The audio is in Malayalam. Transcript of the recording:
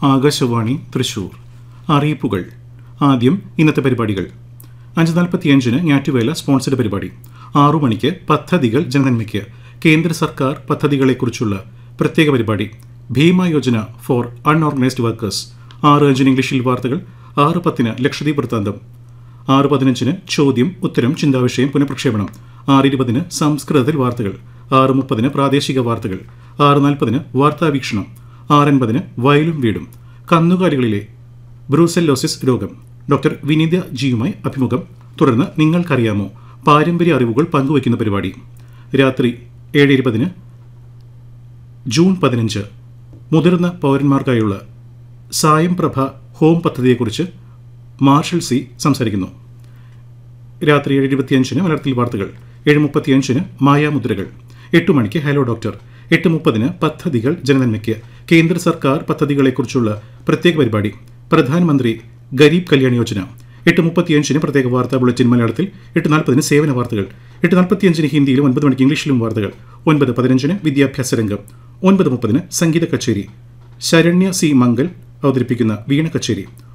ആകാശവാണി തൃശൂർ അറിയിപ്പുകൾ ആദ്യം ഇന്നത്തെ പരിപാടികൾ അഞ്ച് നാൽപ്പത്തിയഞ്ചിന് ഞാറ്റുവേല സ്പോൺസർഡ് പരിപാടി ആറു മണിക്ക് പദ്ധതികൾ ജനനന്മയ്ക്ക് കേന്ദ്ര സർക്കാർ പദ്ധതികളെക്കുറിച്ചുള്ള പ്രത്യേക പരിപാടി Bima Yojana for unorganised workers ആറ് അഞ്ചിന് ഇംഗ്ലീഷിൽ വാർത്തകൾ ആറ് പത്തിന് ലക്ഷദ്വീപ് വൃത്താന്തം ആറ് പതിനഞ്ചിന് ചോദ്യം ഉത്തരം ചിന്താവിഷയം പുനഃപ്രക്ഷേപണം ആറ് ഇരുപതിന് സംസ്കൃതത്തിൽ വാർത്തകൾ ആറ് മുപ്പതിന് പ്രാദേശിക വാർത്തകൾ ആറ് നാൽപ്പതിന് വാർത്താവീക്ഷണം ആറ് എൺപതിന് വയലും വീടും കന്നുകാലികളിലെ ബ്രൂസെല്ലോസിസ് രോഗം ഡോക്ടർ വിനീത ജിയുമായി അഭിമുഖം തുടർന്ന് നിങ്ങൾക്കറിയാമോ പാരമ്പര്യ അറിവുകൾ പങ്കുവയ്ക്കുന്ന പരിപാടി രാത്രി ഏഴ് ഇരുപതിന് ജൂൺ പതിനഞ്ച് മുതിർന്ന പൗരന്മാർക്കായുള്ള സായം പ്രഭ ഹോം പദ്ധതിയെക്കുറിച്ച് മാർഷൽ സി സംസാരിക്കുന്നു രാത്രി ഏഴ് ഇരുപത്തിയഞ്ചിന് മലയാളത്തിൽ വാർത്തകൾ ഏഴ് മുപ്പത്തിയഞ്ചിന് മായാമുദ്രകൾ എട്ട് മണിക്ക് ഹലോ ഡോക്ടർ എട്ട് മുപ്പതിന് പദ്ധതികൾ ജനനന്മയ്ക്ക് കേന്ദ്ര സർക്കാർ പദ്ധതികളെക്കുറിച്ചുള്ള പ്രത്യേക പരിപാടി പ്രധാനമന്ത്രി ഗരീബ് കല്യാൺ യോജന എട്ട് മുപ്പത്തിയഞ്ചിന് പ്രത്യേക വാർത്താ ബുള്ളറ്റിൻ മലയാളത്തിൽ എട്ട് നാൽപ്പതിന് സേവന വാർത്തകൾ എട്ട് നാൽപ്പത്തിയഞ്ചിന് ഹിന്ദിയിലും ഒൻപത് മണിക്ക് ഇംഗ്ലീഷിലും വാർത്തകൾ ഒൻപത് പതിനഞ്ചിന് വിദ്യാഭ്യാസ രംഗം ഒൻപത് മുപ്പതിന് സംഗീത കച്ചേരി ശരണ്യ സി മംഗൽ അവതരിപ്പിക്കുന്ന വീണ കച്ചേരി